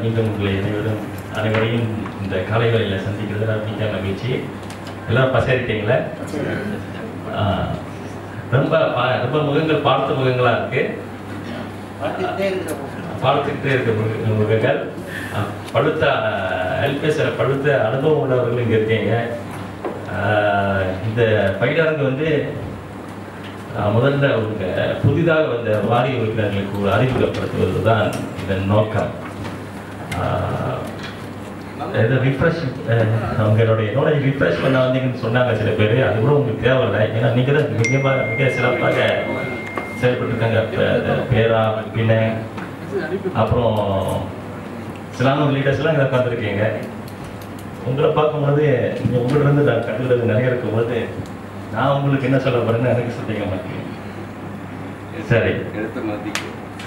மீண்டும் உங்களை அனைவரும் அனைவரையும் இந்த காலை வேளையில் சந்திக்கிறதுல மிக்க மகிழ்ச்சி எல்லாரும் பசரிட்டீங்களா ஆஹ், ரொம்ப பா- ரொம்ப முகங்கள் பார்த்த முகங்களா இருக்கு பார்த்துக்கிட்டே இருக்க முக- முகங்கள் ஆஹ், பழுத்த எல்பிஎஸ்ல பழுத்த அனுபவம் உள்ளவர்கள் இங்க இருக்கீங்க ஆஹ், இந்த பயிலரங்கு வந்து ஆஹ், முதல்ல உங்க புதிதாக வந்த வாரிய உறுப்பினர்களுக்கு ஒரு அறிமுகப்படுத்துவது தான் இதன் நோக்கம் ஆஹ், இது ரிஃப்ரெஷ் உங்களுடைய நாலேஜ் ரிஃப்ரெஷ் பண்ண வந்தீங்கன்னு சொன்னாங்க சில பேர் அது கூட உங்களுக்கு தேவையில்லை ஏன்னா நீங்கள் தான் மிக மிக சிறப்பாக செயல்பட்டுருக்காங்க இப்போ இந்த பேரா பின்ன அப்புறம் சிலாமூர் லீடர்ஸ்லாம் இங்கே உட்காந்துருக்கீங்க உங்களை பார்க்கும்போது இங்கே உங்களிருந்து நான் கண்டுக்கிறது நிறைய இருக்கும்போது நான் உங்களுக்கு என்ன சொல்ல போறேன்னு எனக்கு சந்தேகமா இருக்கு சரி எடுத்த மதிக்கு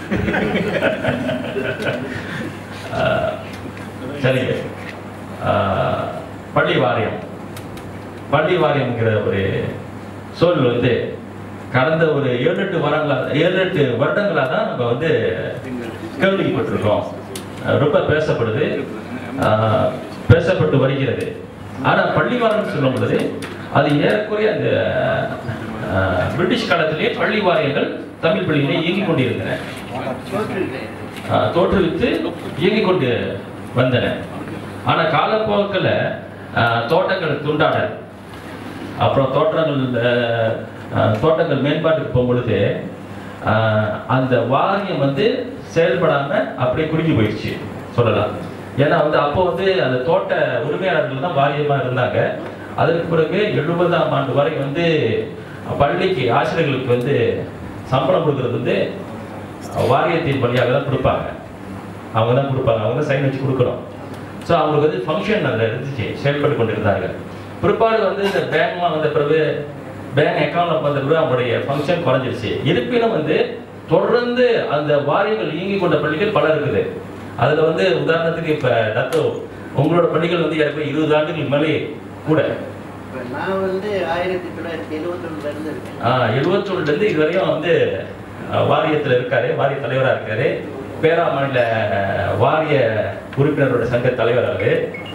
ஆஹ், சரிங்க ஆஹ், பள்ளி வாரியம் பள்ளி வாரியம்ங்கிற ஒரு சொல் வந்து கடந்த ஒரு ஏழு எட்டு வாரங்களா ஏழு எட்டு வருடங்களாக தான் நம்ம வந்து கேள்விப்பட்டிருக்கோம் அஹ் ரொம்ப பேசப்படுது ஆஹ், பேசப்பட்டு வருகிறது ஆனா பள்ளி வாரியம் சொல்லும் பொழுது அது ஏறக்குறைய அந்த ஆஹ், பிரிட்டிஷ் காலத்திலேயே பள்ளி வாரியங்கள் தமிழ் பள்ளியிலே இயங்கிக் கொண்டிருந்தன ஆஹ், தோற்றுவித்து இயங்கிக் கொண்டு வந்தன ஆனா காலப்போக்கில் ஆஹ், தோட்டங்கள் துண்டாடல் அப்புறம் தோட்டங்கள் ஆஹ், ஆஹ், தோட்டங்கள் மேம்பாட்டுக்கு போகும்பொழுது ஆஹ், அந்த வாரியம் வந்து செயல்படாம அப்படியே குறுகி போயிடுச்சு சொல்லலாம் ஏன்னா வந்து அப்போ வந்து அந்த தோட்ட உரிமையாளர்கள் தான் வாரியமா இருந்தாங்க அதற்கு பிறகு எழுபதாம் ஆண்டு வரை வந்து பள்ளிக்கு ஆசிரியர்களுக்கு வந்து சம்பளம் கொடுக்கறது வந்து வாரியத்தின் வழியாக தான் கொடுப்பாங்க அவங்க தான் கொடுப்பாங்க அவங்க தான் சைன் வச்சு கொடுக்கணும் ஸோ அவங்களுக்கு வந்து ஃபங்க்ஷன் அதில் இருந்துச்சு செயல்பட்டு கொண்டிருந்தார்கள் பிற்பாடு வந்து இந்த பேங்க்லாம் வந்த பிறகு பேங்க் அக்கௌண்ட் வந்த பிறகு அவங்களுடைய ஃபங்க்ஷன் குறைஞ்சிருச்சு இருப்பினும் வந்து தொடர்ந்து அந்த வாரியங்கள் இயங்கி கொண்ட பள்ளிகள் பல இருக்குது அதில் வந்து உதாரணத்துக்கு இப்போ டத்தோ உங்களோட பள்ளிகள் வந்து ஏற்கனவே இருபது ஆண்டுகளுக்கு மேலே கூட இப்ப நான் வந்து ஆயிரத்தி தொள்ளாயிரத்தி எழுவத்தொன்னுல இருந்து இருக்கேன் எழுபத்தொன்னுலேருந்து இதுவரையும் வந்து அஹ், வாரியத்துல இருக்காரு வாரிய தலைவரா இருக்காரு பேரா மாநில அஹ், வாரிய உறுப்பினரோட சங்க தலைவர் அவரு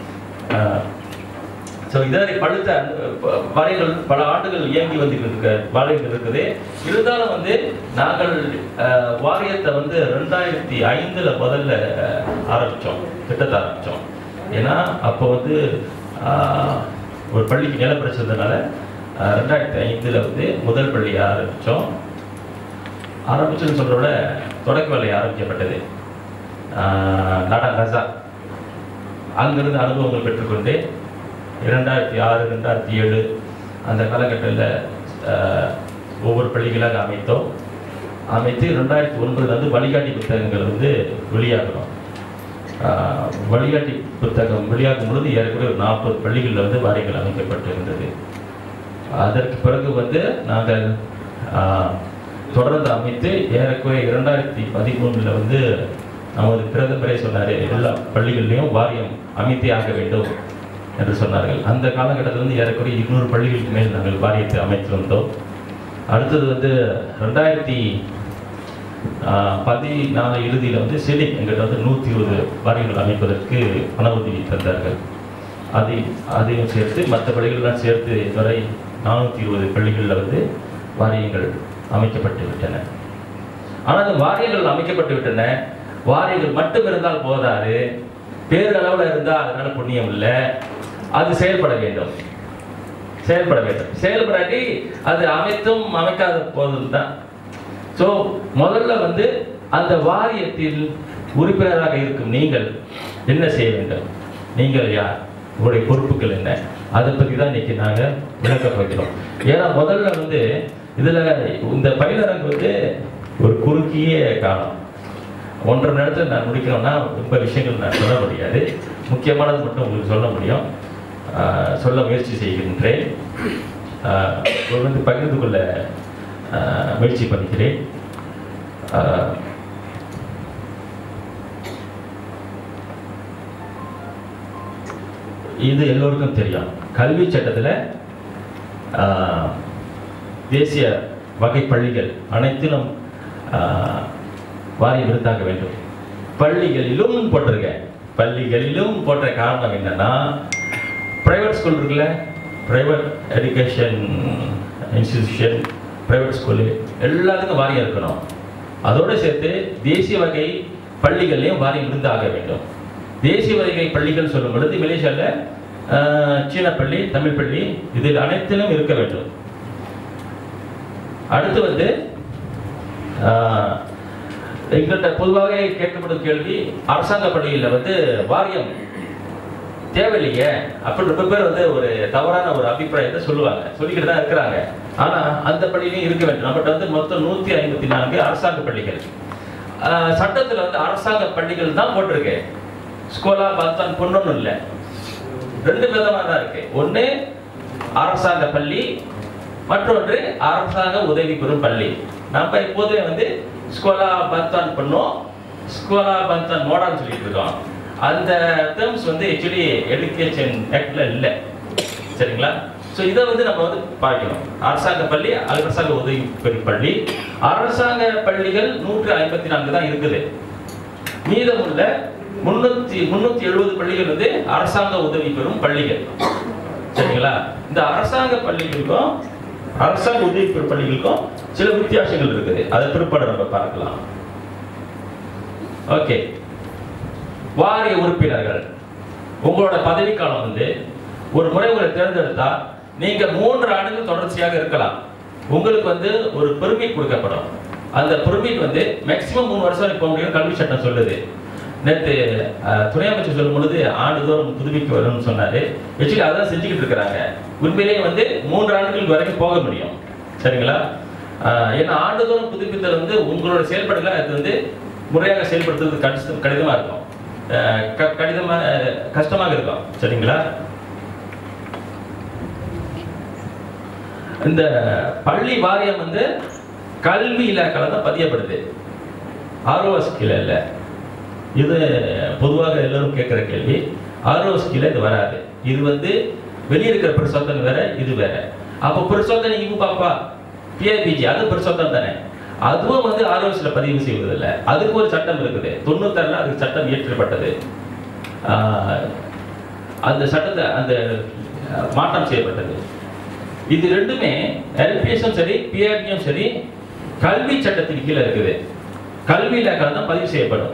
ஸோ இதனை பழுத்த அஹ், ப- வாரியங்கள் பல ஆண்டுகள் இயங்கி வந்து இருக்க வாரியங்கள் இருக்குது இருந்தாலும் வந்து நாங்கள் அஹ், வாரியத்தை வந்து ரெண்டாயிரத்தி ஐந்துல முதல்ல அஹ், ஆரம்பிச்சோம் திட்டத்தை ஆரம்பிச்சோம் ஏன்னா அப்போ வந்து ஆஹ், ஒரு பள்ளிக்கு நிலம் பிரச்சனைனால ரெண்டாயிரத்தி ஐந்துல வந்து முதல் பள்ளி ஆரம்பிச்சோம் ஆரம்பிச்சுன்னு சொல்ற விட தொடக்க வேலை ஆரம்பிக்கப்பட்டது ஆஹ், நாடா கசா அங்கிருந்து அனுபவங்கள் பெற்றுக்கொண்டு இரண்டாயிரத்தி ஆறு ரெண்டாயிரத்தி ஏழு அந்த காலகட்டத்தில் ஒவ்வொரு பள்ளிகளாக அமைத்தோம் அமைத்து ரெண்டாயிரத்தி ஒன்பதுல வந்து வழிகாட்டி புத்தகங்கள் வந்து வெளியாகணும் ஆஹ், வழிகாட்டி புத்தகம் வெளியாகும் பொழுது ஏறக்குறைய ஒரு நாற்பது பள்ளிகளில் வந்து வாரியங்கள் அமைக்கப்பட்டிருந்தது அதற்கு பிறகு வந்து நாங்கள் ஆஹ், தொடர்ந்து அமைத்து ஏறக்குறைய இரண்டாயிரத்தி பதிமூணுல வந்து நமது பிரதமரே சொன்னார் எல்லா பள்ளிகள்லையும் வாரியம் அமைத்தே ஆக வேண்டும் என்று சொன்னார்கள் அந்த காலகட்டத்தில் வந்து ஏறக்குறைய இருநூறு பள்ளிகளுக்கு மேல் நாங்கள் வாரியத்தை அமைத்திருந்தோம் அடுத்தது வந்து ரெண்டாயிரத்தி பதினாலு இறுதியில் வந்து செலி எங்கிட்ட வந்து நூற்றி இருபது வாரியங்கள் அமைப்பதற்கு பண உதவி தந்தார்கள் அதை அதையும் சேர்த்து மற்ற பள்ளிகளெல்லாம் சேர்த்து இதுவரை நானூற்றி இருபது பள்ளிகளில் வந்து வாரியங்கள் அமைக்கப்பட்டு விட்டன ஆனால் அந்த வாரியங்கள் அமைக்கப்பட்டு விட்டன வாரியங்கள் மட்டும் இருந்தால் போதாது பேரளவில் இருந்தால் அதனால புண்ணியம் இல்லை அது செயல்பட வேண்டும் செயல்பட வேண்டும் செயல்படாட்டி அது அமைத்தும் அமைக்காத போதும் தான் ஸோ முதல்ல வந்து அந்த வாரியத்தில் உறுப்பினராக இருக்கும் நீங்கள் என்ன செய்ய வேண்டும் நீங்கள் யார் உங்களுடைய பொறுப்புகள் என்ன அதை பற்றி தான் இன்னைக்கு நாங்கள் விளக்க போகிறோம் ஏன்னா முதல்ல வந்து இதில் இந்த பயிலரங்கு வந்து ஒரு குறுகிய காலம் ஒன்றரை நேரத்தில் நான் முடிக்கணும்னா ரொம்ப விஷயங்கள் நான் சொல்ல முடியாது முக்கியமானது மட்டும் உங்களுக்கு சொல்ல முடியும் ஆஹ் சொல்ல முயற்சி செய்கின்றேன் ஆஹ் ஒரு வந்து பகிர்ந்து கொள்ள ஆஹ் முயற்சி பண்ணிக்கிறேன் ஆஹ் இது எல்லோருக்கும் தெரியும் கல்வி சட்டத்தில் தேசிய வகை பள்ளிகள் அனைத்திலும் ஆஹ், வாரியம் இருந்தாக வேண்டும் பள்ளிகளிலும் போட்டிருக்கேன் பள்ளிகளிலும் போட்ட காரணம் என்னன்னா பிரைவேட் ஸ்கூல் இருக்குல்ல private education institution private school எல்லாத்துக்கும் வாரியம் இருக்கணும் அதோடு சேர்த்து தேசிய வகை பள்ளிகள்லையும் வாரியம் இருந்து ஆக வேண்டும் தேசிய வகை பள்ளிகள் சொல்லும் பொழுது மலேசியாவில் சீன பள்ளி தமிழ் பள்ளி இதில் அனைத்திலும் இருக்க வேண்டும் அடுத்து வந்து ஆஹ், எங்கள்கிட்ட பொதுவாக கேட்கப்படும் கேள்வி அரசாங்க பள்ளியில் வந்து வாரியம் தேவையில்லையே அப்படி ரொம்ப பேர் வந்து ஒரு தவறான ஒரு அபிப்பிராயத்தை சொல்லுவாங்க சொல்லிக்கிட்டு தான் இருக்கிறாங்க ஆனா அந்த பள்ளியிலையும் இருக்க வேண்டும் நம்மகிட்ட வந்து மொத்தம் நூத்தி ஐம்பத்தி நான்கு அரசாங்க பள்ளிகள் ஆஹ் சட்டத்துல வந்து அரசாங்க பள்ளிகள் தான் போட்டிருக்கு ஸ்கூலா பத்தான் பொண்ணுன்னு இல்லை ரெண்டு விதமா தான் இருக்கு ஒண்ணு அரசாங்க பள்ளி மற்றொன்று அரசாங்க உதவி பெறும் பள்ளி நம்ம இப்போதே வந்து ஸ்கோலா பந்தான் பண்ணோம் ஸ்கோலா பந்தான் மோடான்னு சொல்லிட்டு இருக்கோம் அந்த டேர்ம்ஸ் வந்து ஆக்சுவலி எஜுகேஷன் ஆக்ட்ல இல்லை சரிங்களா ஸோ இதை வந்து நம்ம வந்து பார்க்கணும் அரசாங்க பள்ளி அரசாங்க உதவி பெறும் பள்ளி அரசாங்க பள்ளிகள் நூற்று ஐம்பத்தி நான்கு தான் இருக்குது மீதமுள்ள முன்னூத்தி முன்னூத்தி எழுபது பள்ளிகள் வந்து அரசாங்க உதவி பெறும் பள்ளிகள் சரிங்களா இந்த அரசாங்க பள்ளிகளுக்கும் அரசாங்க உதவி பெறும் பள்ளிகளுக்கும் சில வித்தியாசங்கள் இருக்குது அதை பிற்பாடு நம்ம பார்க்கலாம் ஓகே வாரிய உறுப்பினர்கள் உங்களோட பதவிக்காலம் வந்து ஒரு முறை உங்களை தேர்ந்தெடுத்தா நீங்க மூன்று ஆண்டுகள் தொடர்ச்சியாக இருக்கலாம் உங்களுக்கு வந்து ஒரு பெர்மிட் கொடுக்கப்படும் அந்த பெர்மிட் வந்து மேக்சிமம் மூணு வருஷம் வரைக்கும் போக முடியும் கல்வி சட்டம் சொல்லுது நேற்று அஹ், துணை அமைச்சர் சொல்லும் பொழுது ஆண்டுதோறும் புதுப்பிக்க வரும்னு சொன்னாரு ஆக்சுவலி அதான் செஞ்சுக்கிட்டு இருக்கிறாங்க உண்மையிலேயே வந்து மூன்று ஆண்டுகளுக்கு வரைக்கும் போக முடியும் சரிங்களா அஹ், ஏன்னா ஆண்டுதோறும் புதுப்பித்தல் வந்து உங்களோட செயல்பாடுகளை அது வந்து முறையாக செயல்படுத்துறது கடிதம் கடிதமா இருக்கும் அஹ், க- கடிதமா அஹ், கஷ்டமாக இருக்கும் சரிங்களா இந்த பள்ளி வாரியம் வந்து கல்வி இலாக்கால தான் பதியப்படுது ஆர்ஓஎஸ் கீழே இல்லை இது பொதுவாக எல்லாரும் கேட்குற கேள்வி ஆர்ஓஎஸ் கீழே இது வராது இது வந்து வெளியே இருக்கிற பிரசோத்தன் வேற இது வேற அப்போ பிரசோத்தன் இங்கு பாப்பா பிஏபிஜி அது பிரசோத்தம் தானே அதுவும் வந்து ஆர்ஓஎஸ்ல பதிவு செய்வதில்லை அதுக்கு ஒரு சட்டம் இருக்குது தொண்ணூத்தாறுல அதுக்கு சட்டம் இயற்றப்பட்டது ஆஹ், அந்த சட்டத்தை அந்த அஹ், மாற்றம் செய்யப்பட்டது இது ரெண்டுமே எல்பிஎஸும் சரி பிஆர்டியும் சரி கல்வி சட்டத்தின் கீழே இருக்குது கல்வி இலாக்கால தான் பதிவு செய்யப்படும்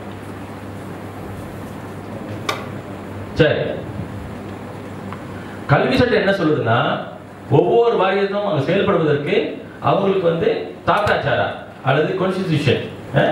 சரி கல்வி சட்டம் என்ன சொல்லுதுன்னா ஒவ்வொரு வாரியத்தும் அவங்க செயல்படுவதற்கு அவங்களுக்கு வந்து தாத்தாச்சாரா அல்லது கான்ஸ்டிடியூஷன்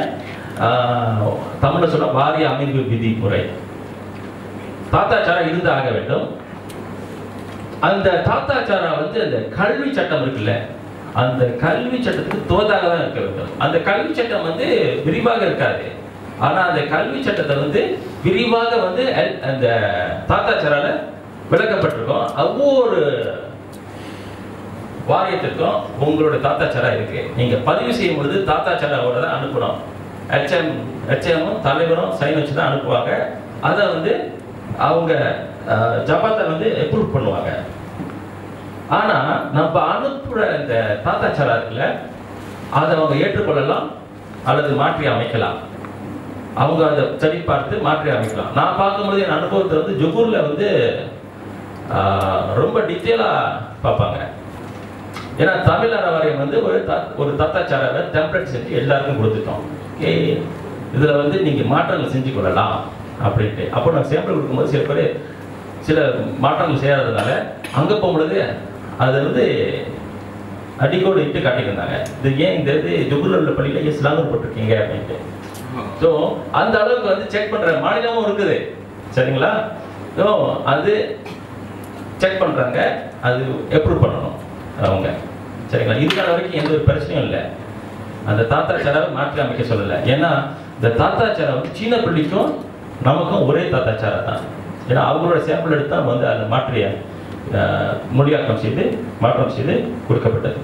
தமிழ்ல சொன்னா வாரிய அமைப்பு விதி முறை தாத்தாச்சாரா இருந்து ஆக வேண்டும் அந்த தாத்தாச்சாரா வந்து அந்த கல்வி சட்டம் இருக்குல்ல அந்த கல்வி சட்டத்துக்கு தோதாக தான் இருக்க வேண்டும் அந்த கல்வி சட்டம் வந்து விரிவாக இருக்காது ஆனா அந்த கல்வி சட்டத்தை வந்து விரிவாக வந்து எல்- அந்த தாத்தாச்சாரால விளக்கப்பட்டிருக்கும் ஒவ்வொரு வாரியத்திற்கும் உங்களோட தாத்தாச்சாரா இருக்கு நீங்க பதிவு செய்யும் பொழுது தாத்தாச்சாராவோட தான் அனுப்பணும் ஹெச்எம் ஹெச்எம்மும் தலைவரும் சைன் வச்சு தான் அனுப்புவாங்க அதை வந்து அவங்க அஹ், ஜபாத்தை வந்து அப்ரூவ் பண்ணுவாங்க ஆனா நம்ம அனுப்புற இந்த தாத்தாச்சாரா இருக்குல்ல அதை அவங்க ஏற்றுக்கொள்ளலாம் அல்லது மாற்றி அமைக்கலாம் அவங்க அதை சரி பார்த்து மாற்றி அமைக்கலாம் நான் பார்க்கும்போது என் அனுபவத்தை வந்து ஜொகூர்ல வந்து ஆஹ், ரொம்ப டீட்டெயிலா பார்ப்பாங்க ஏன்னா தமிழ் அறவாரியம் வந்து ஒரு தா- ஒரு தத்தாச்சாராவை டெம்ப்ளேட் செஞ்சு எல்லாருக்கும் கொடுத்துட்டோம் ஏ இதுல வந்து நீங்க மாற்றங்கள் செஞ்சு கொள்ளலாம் அப்படின்ட்டு அப்போ நான் சேம்பிள் கொடுக்கும்போது சில பேர் சில மாற்றங்கள் செய்யாததுனால அங்க போகும்பொழுது அதை வந்து அடிக்கோடு இட்டு காட்டியிருந்தாங்க இது ஏன் இந்த இது ஜுகுல உள்ள பள்ளியில ஏன் ஸ்லாங்கர் போட்டிருக்கீங்க அப்படின்ட்டு ஸோ அந்த அளவுக்கு வந்து செக் பண்ற மாநிலமும் இருக்குது சரிங்களா ஸோ அது செக் பண்றாங்க அது அப்ரூவ் பண்ணணும் அவங்க சரிங்களா இதுக்கான வரைக்கும் எந்த ஒரு பிரச்சனையும் இல்லை அந்த தாத்தாச்சாராவை மாற்றி அமைக்க சொல்லலை ஏன்னா இந்த தாத்தாச்சாரா வந்து சீன பள்ளிக்கும் நமக்கும் ஒரே தாத்தாச்சாரா தான் ஏன்னா அவங்களோட சேம்பிள் எடுத்து தான் வந்து அதை மாற்றிய அஹ், மொழியாக்கம் செய்து மாற்றம் செய்து கொடுக்கப்பட்டது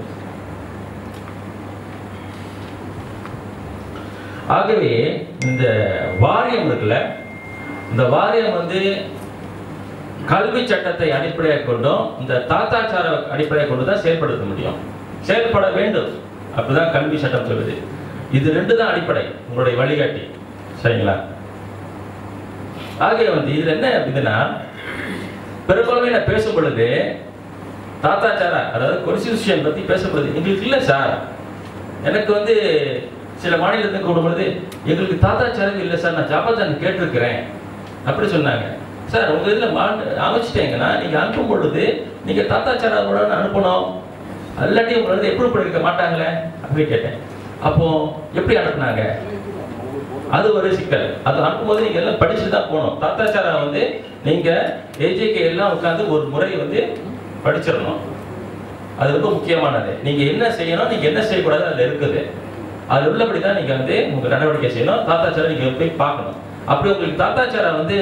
ஆகவே இந்த வாரியம் இருக்குல்ல இந்த வாரியம் வந்து கல்வி சட்டத்தை அடிப்படையாக கொண்டும் இந்த தாத்தாச்சார அடிப்படையாக கொண்டு தான் செயல்படுத்த முடியும் செயல்பட வேண்டும் அப்படிதான் கல்வி சட்டம் சொல்லுது இது ரெண்டு தான் அடிப்படை உங்களுடைய வழிகாட்டி சரிங்களா ஆகவே வந்து இதுல என்ன இதுன்னா பெரும்பாலுமே நான் பேசும் பொழுது தாத்தாச்சாரா அதாவது கான்ஸ்டியூஷன் பத்தி பேசப்படுது எங்களுக்கு இல்லை சார் எனக்கு வந்து சில மாநிலத்துக்கு கூடும் பொழுது எங்களுக்கு தாத்தாச்சாரம் இல்லை சார் நான் ஜாபாத்தான் கேட்டிருக்கிறேன் அப்படி சொன்னாங்க சார் உங்க இதுல மாண்டு அமைச்சிட்டீங்கன்னா நீங்க அனுப்பும் பொழுது நீங்க தாத்தாச்சாரோட அனுப்பணும் அல்லாட்டி உங்களை வந்து எப்படி பண்ணிருக்க மாட்டாங்களே அப்படி கேட்டேன் அப்போ எப்படி அனுப்புனாங்க அது ஒரு சிக்கல் அது அனுப்பும்போது நீங்க எல்லாம் படிச்சுட்டு தான் போகணும் தாத்தாச்சாரா வந்து நீங்க ஏஜேகே எல்லாம் உட்காந்து ஒரு முறை வந்து படிச்சிடணும் அது ரொம்ப முக்கியமானது நீங்க என்ன செய்யணும் நீங்க என்ன செய்யக்கூடாது அதுல இருக்குது அது உள்ளபடி தான் நீங்க வந்து உங்க நடவடிக்கை செய்யணும் தாத்தாச்சாரா நீங்க போய் பார்க்கணும் அப்படி உங்களுக்கு தாத்தாச்சாரா வந்து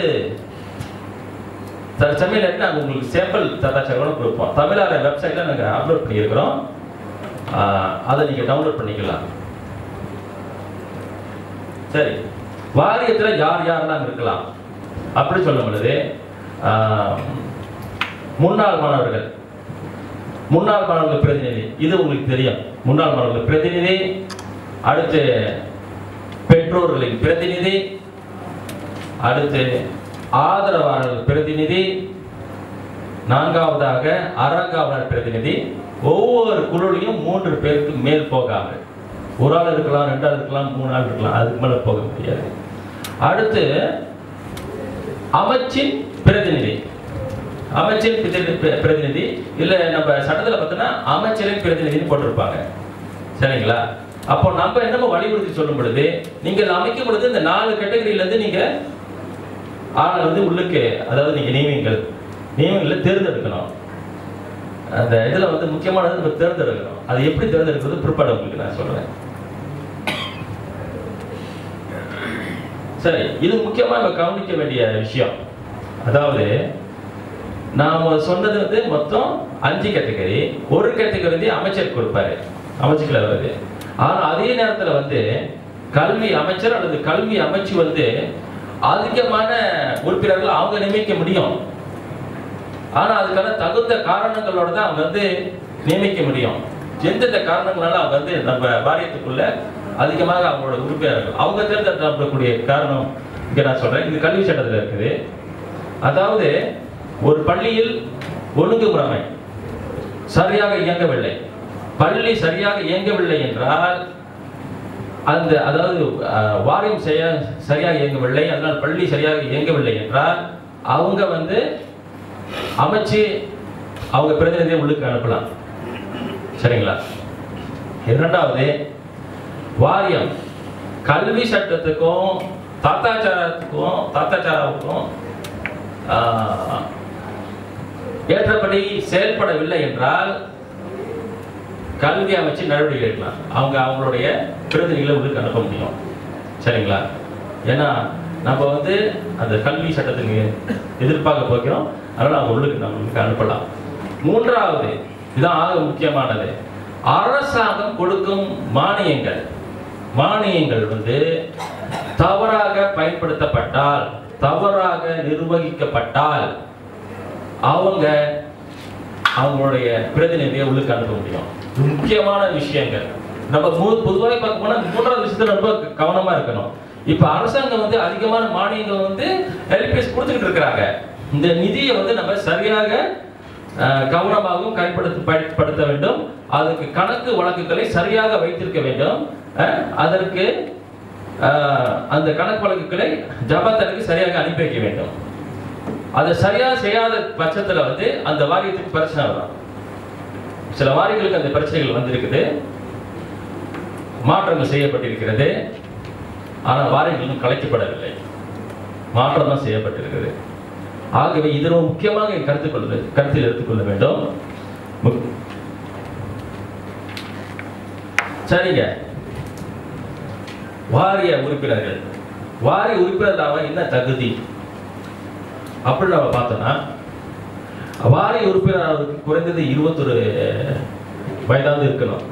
சமையல் நாங்கள் உங்களுக்கு சேம்பிள் தாத்தாச்சாரோட கொடுப்போம் தமிழார வெப்சைட்ல நாங்கள் அப்லோட் பண்ணியிருக்கிறோம் ஆஹ் அதை நீங்க டவுன்லோட் பண்ணிக்கலாம் சரி வாரியத்துல யார் யாரெல்லாம் இருக்கலாம் அப்படி சொல்லும் பொழுது ஆஹ், முன்னாள் மாணவர்கள் முன்னாள் மாணவர்கள் பிரதிநிதி இது உங்களுக்கு தெரியும் முன்னாள் மாணவர்கள் பிரதிநிதி அடுத்து பெற்றோர்களின் பிரதிநிதி அடுத்து ஆதரவாளர்கள் பிரதிநிதி நான்காவதாக அறங்காவலர் பிரதிநிதி ஒவ்வொரு குழுலையும் மூன்று பேருக்கு மேல் போகாமல் ஒரு ஆள் இருக்கலாம் ரெண்டு ஆள் இருக்கலாம் மூணு ஆள் இருக்கலாம் அதுக்கு மேல போக முடியாது அடுத்து அமைச்சின் பிரதிநிதி அமைச்சின் பிரதி- பிர- பிரதிநிதி இல்ல நம்ம சட்டத்துல பார்த்தோன்னா அமைச்சரின் பிரதிநிதின்னு போட்டிருப்பாங்க சரிங்களா அப்போ நம்ம என்னமோ வலியுறுத்தி சொல்லும் பொழுது நீங்கள் அமைக்கும் பொழுது இந்த நாலு கேட்டகரியில இருந்து நீங்க ஆளை வந்து உள்ளுக்கு அதாவது நீங்க நியமிங்கள் நியமங்களை தேர்ந்தெடுக்கணும் அந்த இதுல வந்து முக்கியமானது நம்ம தேர்ந்தெடுக்கணும் அது எப்படி தேர்ந்தெடுக்கிறது பிற்பாடு உங்களுக்கு நான் சொல்றேன் சரி இது முக்கியமா நம்ம கவனிக்க வேண்டிய விஷயம் அதாவது நாம சொன்னது வந்து மொத்தம் அஞ்சு கேட்டகரி ஒரு கேட்டகரி வந்து அமைச்சர் கொடுப்பாரு அமைச்சுக்களை வருது ஆனா அதே நேரத்துல வந்து கல்வி அமைச்சர் அல்லது கல்வி அமைச்சு வந்து அதிகமான உறுப்பினர்கள் அவங்க நியமிக்க முடியும் ஆனா அதுக்கான தகுந்த காரணங்களோட தான் அவங்க வந்து நியமிக்க முடியும் எந்தெந்த காரணங்களால அவங்க வந்து நம்ம வாரியத்துக்குள்ள அதிகமாக அவங்களோட உறுப்பினர்கள் அவங்க தேர்ந்தெடுக்கப்படக்கூடிய காரணம் இங்க நான் சொல்றேன் இது கல்வி சட்டத்துல இருக்குது அதாவது ஒரு பள்ளியில் ஒழுங்குமுறைமை சரியாக இயங்கவில்லை பள்ளி சரியாக இயங்கவில்லை என்றால் அந்த அதாவது அஹ், வாரியம் செய்ய சரியாக இயங்கவில்லை அதனால் பள்ளி சரியாக இயங்கவில்லை என்றால் அவங்க வந்து அமைச்சு அவங்க பிரதிநிதியை உள்ளுக்கு அனுப்பலாம் சரிங்களா இரண்டாவது வாரியம் கல்வி சட்டத்துக்கும் தாத்தாச்சாரத்துக்கும் தாத்தாச்சாராவுக்கும் ஆஹ், ஏற்றபடி செயல்படவில்லை என்றால் கல்வி அமைச்சு நடவடிக்கை எடுக்கலாம் அவங்க அவங்களுடைய பிரதிநிதிகளை உள்ளுக்கு அனுப்ப முடியும் சரிங்களா ஏன்னா நம்ம வந்து அந்த கல்வி சட்டத்துக்கு எதிர்ப்பாக போகிறோம் அதனால அவங்க உள்ளுக்கு நம்மளுக்கு அனுப்பலாம் மூன்றாவது இதுதான் ஆக முக்கியமானது அரசாங்கம் கொடுக்கும் மானியங்கள் மானியங்கள் வந்து தவறாக பயன்படுத்தப்பட்டால் தவறாக நிர்வகிக்கப்பட்டால் அவங்க அவங்களுடைய பிரதிநிதியை உள்ளுக்கு அனுப்ப முடியும் இது முக்கியமான விஷயங்கள் நம்ம மு- பொதுவாக பார்க்க போனா இந்த மூன்றாவது விஷயத்துல ரொம்ப கவனமா இருக்கணும் இப்ப அரசாங்கம் வந்து அதிகமான மானியங்கள் வந்து எல்பிஎஸ் கொடுத்துக்கிட்டு இருக்கிறாங்க இந்த நிதியை வந்து நம்ம சரியாக அஹ், கவனமாகவும் கைப்படுத்த பயன்படுத்த வேண்டும் அதுக்கு கணக்கு வழக்குகளை சரியாக வைத்திருக்க வேண்டும் அஹ், அதற்கு அஹ், அந்த கணக்கு வழக்குகளை ஜபாத்தனுக்கு சரியாக அனுப்பி வைக்க வேண்டும் அதை சரியா செய்யாத பட்சத்துல வந்து அந்த வாரியத்துக்கு பிரச்சனை வரும் சில வாரியங்களுக்கு அந்த பிரச்சனைகள் வந்திருக்குது மாற்றங்கள் செய்யப்பட்டிருக்கிறது ஆனால் வாரியங்கள் இன்னும் கலைக்கப்படவில்லை மாற்றம் தான் செய்யப்பட்டிருக்கிறது ஆகவே இது ரொம்ப முக்கியமாக கருத்து கொள்ள கருத்தில் எடுத்துக்கொள்ள வேண்டும் முக்- சரிங்க வாரிய உறுப்பினர்கள் வாரிய உறுப்பினராக என்ன தகுதி அப்படின்னு நம்ம பார்த்தோம்னா வாரிய உறுப்பினர் அவருக்கு குறைந்தது இருபத்தொரு வயதாவது இருக்கணும்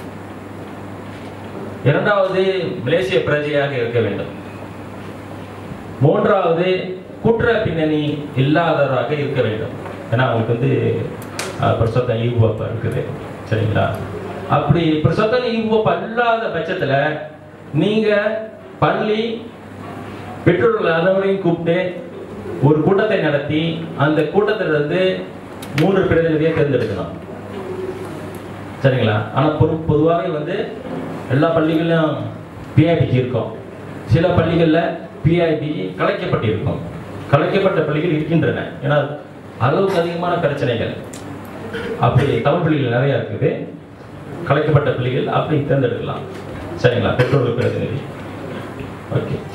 இரண்டாவது மலேசிய பிரஜையாக இருக்க வேண்டும் மூன்றாவது குற்ற பின்னணி இல்லாதவராக இருக்க வேண்டும் ஏன்னா அவங்களுக்கு வந்து பிரசத்தம் ஈகுவப்பா இருக்குது சரிங்களா அப்படி பிரசத்தம் ஈகுவப்பா இல்லாத பட்சத்துல நீங்க பள்ளி பெற்றோர்கள் அனைவரையும் கூப்பிட்டு ஒரு கூட்டத்தை நடத்தி அந்த கூட்டத்திலிருந்து மூன்று பிரதிநிதியை தேர்ந்தெடுக்கணும் சரிங்களா ஆனால் பொது பொதுவாகவே வந்து எல்லா பள்ளிகளிலும் பிஐபிஜி இருக்கும் சில பள்ளிகளில் பிஐபிஜி கலைக்கப்பட்டிருக்கும் கலைக்கப்பட்ட பள்ளிகள் இருக்கின்றன ஏன்னா அளவுக்கு அதிகமான பிரச்சனைகள் அப்படி தமிழ் பள்ளிகள் நிறைய இருக்குது கலைக்கப்பட்ட பள்ளிகள் அப்படி தேர்ந்தெடுக்கலாம் சரிங்களா பெற்றோர்கள் பிரதிநிதி ஓகே